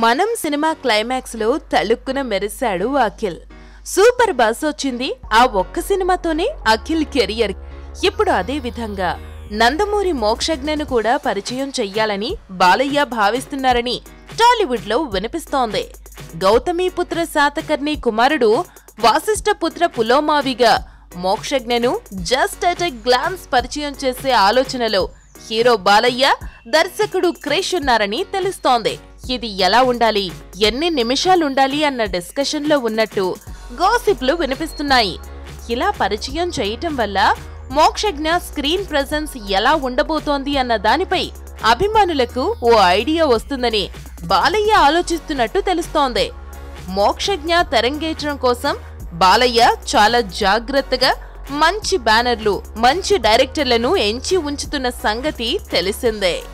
మనం సినిమా క్లైమాక్స్ లో తలుక్కున మెరిశాడు అఖిల్ సూపర్ బస్ వచ్చింది ఆ ఒక్క సినిమాతోనే అఖిల్ కెరియర్ ఇప్పుడు అదే విధంగా నందమూరి మోక్షజ్ఞను కూడా పరిచయం చెయ్యాలని బాలయ్య భావిస్తున్నారని టాలీవుడ్ లో వినిపిస్తోంది గౌతమీపుత్ర శాతకర్ణి కుమారుడు వాసిష్ఠపుత్ర పులోమావిగా మోక్షజ్ఞను జస్ట్ అట్ ఎ గ్లాన్స్ పరిచయం చేసే ఆలోచనలో హీరో బాలయ్య దర్శకుడు క్రేష్ ఉన్నారని తెలుస్తోంది ఇది ఎలా ఉండాలి ఎన్ని నిమిషాలుండాలి అన్న డిస్కషన్ లో ఉన్నట్టు గాసిప్లు వినిపిస్తున్నాయి ఇలా పరిచయం చేయటం వల్ల మోక్షజ్ఞ స్క్రీన్ ప్రెజెన్స్ ఎలా ఉండబోతోంది అన్న దానిపై అభిమానులకు ఓ ఐడియా వస్తుందని బాలయ్య ఆలోచిస్తున్నట్టు తెలుస్తోంది మోక్షజ్ఞ తెరంగేట్రం కోసం బాలయ్య చాలా జాగ్రత్తగా మంచి బ్యానర్లు మంచి డైరెక్టర్లను ఎంచి ఉంచుతున్న సంగతి తెలిసిందే